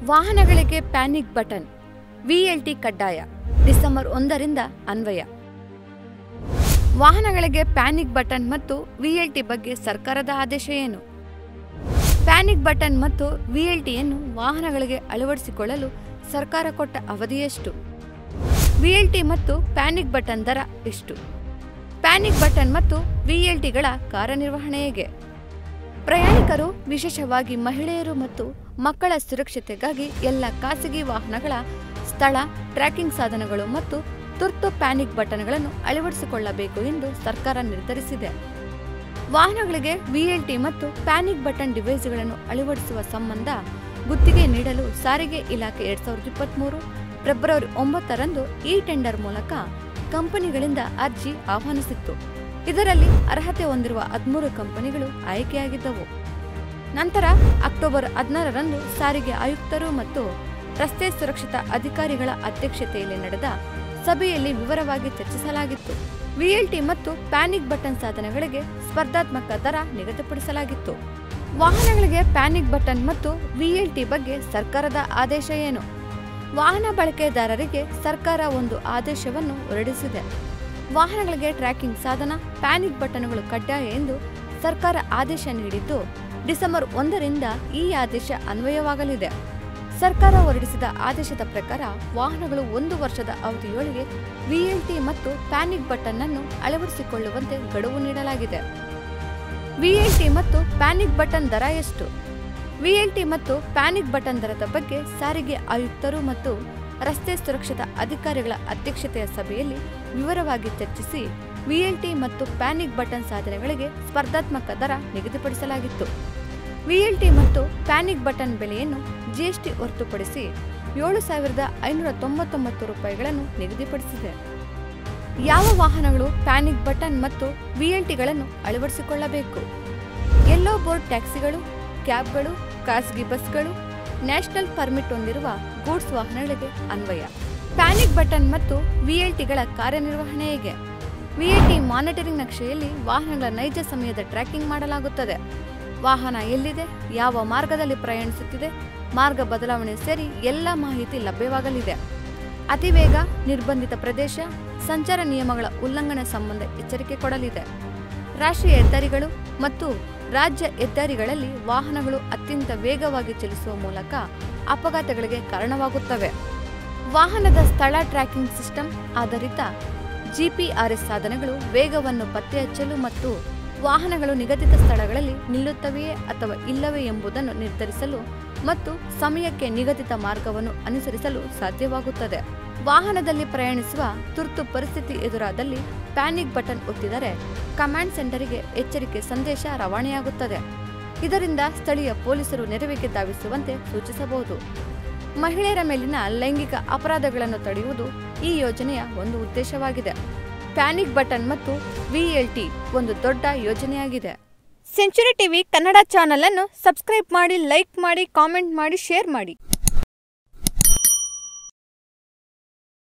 ವಾಹನಗಳಿಗೆ panic button ವಿಎಲ್ಟಿ ಕಡ್ಡಾಯ December ಒಂದರಿಂದ ಅನ್ವಯ ವಾಹನಗಳಿಗೆ ಪ್ಯಾನಿಕ್ ಬಟನ್ ಮತ್ತು ವಿಎಲ್ಟಿ ಬಗ್ಗೆ ಸರ್ಕಾರದ ಆದೇಶ ಏನು ಪ್ಯಾನಿಕ್ ಬಟನ್ ಮತ್ತು ವಿಎಲ್ಟಿಯನ್ನು ವಾಹನಗಳಿಗೆ ಅಳವಡಿಸಿಕೊಳ್ಳಲು ಸರ್ಕಾರ ಕೊಟ್ಟ ಅವಧಿ ಎಷ್ಟು ವಿಎಲ್ಟಿ ಮತ್ತು ಪ್ಯಾನಿಕ್ ಬಟನ್ ದರ ಎಷ್ಟು ಪ್ಯಾನಿಕ್ ಬಟನ್ ಮತ್ತು ವಿಎಲ್ಟಿಗಳ ಕಾರ್ಯನಿರ್ವಹಣೆ ಹೇಗೆ ಪ್ರಯಾಣಿಕರು ವಿಶೇಷವಾಗಿ ಮಹಿಳೆಯರು ಮತ್ತು ಮಕ್ಕಳ ಸುರಕ್ಷತೆಗಾಗಿ ಎಲ್ಲ ಖಾಸಗಿ ವಾಹನಗಳ ಸ್ಥಳ ಟ್ರ್ಯಾಕಿಂಗ್ ಸಾಧನಗಳು ಮತ್ತು ತುರ್ತು ಪ್ಯಾನಿಕ್ ಬಟನ್ಗಳನ್ನು ಅಳವಡಿಸಿಕೊಳ್ಳಬೇಕು ಎಂದು ಸರ್ಕಾರ ನಿರ್ಧರಿಸಿದೆ ವಾಹನಗಳಿಗೆ ವಿಎಲ್ಟಿ ಮತ್ತು ಪ್ಯಾನಿಕ್ ಬಟನ್ ಡಿವೈಸ್ಗಳನ್ನು ಅಳವಡಿಸುವ ಸಂಬಂಧ ಗುತ್ತಿಗೆ ನೀಡಲು ಸಾರಿಗೆ ಇಲಾಖೆ ಎರಡ್ ಸಾವಿರದ ಇಪ್ಪತ್ಮೂರು ಫೆಬ್ರವರಿ ಒಂಬತ್ತರಂದು ಈ ಟೆಂಡರ್ ಮೂಲಕ ಕಂಪನಿಗಳಿಂದ ಅರ್ಜಿ ಆಹ್ವಾನಿಸಿತ್ತು ಇದರಲ್ಲಿ ಅರ್ಹತೆ ಹೊಂದಿರುವ ಹದಿಮೂರು ಕಂಪನಿಗಳು ಆಯ್ಕೆಯಾಗಿದ್ದವು ನಂತರ ಅಕ್ಟೋಬರ್ ಹದಿನಾರರಂದು ಸಾರಿಗೆ ಆಯುಕ್ತರು ಮತ್ತು ರಸ್ತೆ ಸುರಕ್ಷತಾ ಅಧಿಕಾರಿಗಳ ಅಧ್ಯಕ್ಷತೆಯಲ್ಲಿ ನಡೆದ ಸಭೆಯಲ್ಲಿ ವಿವರವಾಗಿ ಚರ್ಚಿಸಲಾಗಿತ್ತು ವಿಎಲ್ಟಿ ಮತ್ತು ಪ್ಯಾನಿಕ್ ಬಟನ್ ಸಾಧನಗಳಿಗೆ ಸ್ಪರ್ಧಾತ್ಮಕ ದರ ನಿಗದಿಪಡಿಸಲಾಗಿತ್ತು ವಾಹನಗಳಿಗೆ ಪ್ಯಾನಿಕ್ ಬಟನ್ ಮತ್ತು ವಿಎಲ್ಟಿ ಬಗ್ಗೆ ಸರ್ಕಾರದ ಆದೇಶ ಏನು ವಾಹನ ಬಳಕೆದಾರರಿಗೆ ಸರ್ಕಾರ ಒಂದು ಆದೇಶವನ್ನು ಹೊರಡಿಸಿದೆ ವಾಹನಗಳಿಗೆ ಟ್ರ್ಯಾಕಿಂಗ್ ಸಾಧನ ಪ್ಯಾನಿಕ್ ಬಟನ್ಗಳು ಕಡ್ಡಾಯ ಎಂದು ಸರ್ಕಾರ ಆದೇಶ ನೀಡಿದ್ದು ಡಿಸೆಂಬರ್ ಒಂದರಿಂದ ಈ ಆದೇಶ ಅನ್ವಯವಾಗಲಿದೆ ಸರ್ಕಾರ ಹೊರಡಿಸಿದ ಆದೇಶದ ಪ್ರಕಾರ ವಾಹನಗಳು ಒಂದು ವರ್ಷದ ಅವಧಿಯೊಳಗೆ ವಿಎಲ್ಟಿ ಮತ್ತು ಪ್ಯಾನಿಕ್ ಬಟನ್ ಅನ್ನು ಅಳವಡಿಸಿಕೊಳ್ಳುವಂತೆ ಗಡುವು ನೀಡಲಾಗಿದೆ ವಿಎಲ್ಟಿ ಮತ್ತು ಪ್ಯಾನಿಕ್ ಬಟನ್ ದರ ಎಷ್ಟು ವಿಎಲ್ಟಿ ಮತ್ತು ಪ್ಯಾನಿಕ್ ಬಟನ್ ದರದ ಬಗ್ಗೆ ಸಾರಿಗೆ ಆಯುಕ್ತರು ಮತ್ತು ರಸ್ತೆ ಸುರಕ್ಷತಾ ಅಧಿಕಾರಿಗಳ ಅಧ್ಯಕ್ಷತೆಯ ಸಭೆಯಲ್ಲಿ ವಿವರವಾಗಿ ಚರ್ಚಿಸಿ ವಿಎಲ್ಟಿ ಮತ್ತು ಪ್ಯಾನಿಕ್ ಬಟನ್ ಸಾಧನಗಳಿಗೆ ಸ್ಪರ್ಧಾತ್ಮಕ ದರ ನಿಗದಿಪಡಿಸಲಾಗಿತ್ತು ವಿಎಲ್ಟಿ ಮತ್ತು ಪ್ಯಾನಿಕ್ ಬಟನ್ ಬೆಲೆಯನ್ನು ಜಿಎಸ್ಟಿ ಹೊರತುಪಡಿಸಿ ಏಳು ಸಾವಿರದ ಐನೂರ ತೊಂಬತ್ತೊಂಬತ್ತು ರೂಪಾಯಿಗಳನ್ನು ನಿಗದಿಪಡಿಸಿದೆ ಯಾವ ವಾಹನಗಳು ಪ್ಯಾನಿಕ್ ಬಟನ್ ಮತ್ತು ವಿಎಲ್ಟಿಗಳನ್ನು ಅಳವಡಿಸಿಕೊಳ್ಳಬೇಕು ಯೆಲ್ಲೋ ಬೋರ್ಡ್ ಟ್ಯಾಕ್ಸಿಗಳು ಕ್ಯಾಬ್ಗಳು ಖಾಸಗಿ ಬಸ್ಗಳು ನ್ಯಾಷನಲ್ ಪರ್ಮಿಟ್ ಹೊಂದಿರುವ ಗೂಡ್ಸ್ ವಾಹನಗಳಿಗೆ ಅನ್ವಯ ಪ್ಯಾನಿಕ್ ಬಟನ್ ಮತ್ತು ವಿಎಲ್ಟಿಗಳ ಕಾರ್ಯನಿರ್ವಹಣೆ ಹೇಗೆ ವಿಎಲ್ಟಿ ಮಾನಿಟರಿಂಗ್ ನಕ್ಷೆಯಲ್ಲಿ ವಾಹನಗಳ ನೈಜ ಸಮಯದ ಟ್ರ್ಯಾಕಿಂಗ್ ಮಾಡಲಾಗುತ್ತದೆ ವಾಹನ ಎಲ್ಲಿದೆ ಯಾವ ಮಾರ್ಗದಲ್ಲಿ ಪ್ರಯಾಣಿಸುತ್ತಿದೆ ಮಾರ್ಗ ಬದಲಾವಣೆ ಸೇರಿ ಎಲ್ಲ ಮಾಹಿತಿ ಲಭ್ಯವಾಗಲಿದೆ ಅತಿವೇಗ ನಿರ್ಬಂಧಿತ ಪ್ರದೇಶ ಸಂಚಾರ ನಿಯಮಗಳ ಉಲ್ಲಂಘನೆ ಸಂಬಂಧ ಎಚ್ಚರಿಕೆ ಕೊಡಲಿದೆ ರಾಷ್ಟ್ರೀಯ ಹೆದ್ದಾರಿಗಳು ಮತ್ತು ರಾಜ್ಯ ಹೆದ್ದಾರಿಗಳಲ್ಲಿ ವಾಹನಗಳು ಅತ್ಯಂತ ವೇಗವಾಗಿ ಚಲಿಸುವ ಮೂಲಕ ಅಪಘಾತಗಳಿಗೆ ಕಾರಣವಾಗುತ್ತವೆ ವಾಹನದ ಸ್ಥಳ ಟ್ರ್ಯಾಕಿಂಗ್ ಸಿಸ್ಟಮ್ ಆಧಾರಿತ ಜಿಪಿಆರ್ಎಸ್ ಸಾಧನಗಳು ವೇಗವನ್ನು ಪತ್ತೆಹಚ್ಚಲು ಮತ್ತು ವಾಹನಗಳು ನಿಗದಿತ ಸ್ಥಳಗಳಲ್ಲಿ ನಿಲ್ಲುತ್ತವೆಯೇ ಅಥವಾ ಇಲ್ಲವೇ ಎಂಬುದನ್ನು ನಿರ್ಧರಿಸಲು ಮತ್ತು ಸಮಯಕ್ಕೆ ನಿಗದಿತ ಮಾರ್ಗವನ್ನು ಅನುಸರಿಸಲು ಸಾಧ್ಯವಾಗುತ್ತದೆ ವಾಹನದಲ್ಲಿ ಪ್ರಯಾಣಿಸುವ ತುರ್ತು ಪರಿಸ್ಥಿತಿ ಎದುರಾದಲ್ಲಿ ಪ್ಯಾನಿಕ್ ಬಟನ್ ಒತ್ತಿದರೆ ಕಮಾಂಡ್ ಸೆಂಟರಿಗೆ ಎಚ್ಚರಿಕೆ ಸಂದೇಶ ರವಾನೆಯಾಗುತ್ತದೆ ಇದರಿಂದ ಸ್ಥಳೀಯ ಪೊಲೀಸರು ನೆರವಿಗೆ ಧಾವಿಸುವಂತೆ ಸೂಚಿಸಬಹುದು ಮಹಿಳೆಯರ ಮೇಲಿನ ಲೈಂಗಿಕ ಅಪರಾಧಗಳನ್ನು ತಡೆಯುವುದು ಈ ಯೋಜನೆಯ ಒಂದು ಉದ್ದೇಶವಾಗಿದೆ ಪ್ಯಾನಿಕ್ ಬಟನ್ ಮತ್ತು ವಿಎಲ್ಟಿ ಒಂದು ದೊಡ್ಡ ಯೋಜನೆಯಾಗಿದೆ ಸೆಂಚುರಿ ಟಿವಿ ಕನ್ನಡ ಚಾನಲ್ ಅನ್ನು ಸಬ್ಸ್ಕ್ರೈಬ್ ಮಾಡಿ ಲೈಕ್ ಮಾಡಿ ಕಾಮೆಂಟ್ ಮಾಡಿ ಶೇರ್ ಮಾಡಿ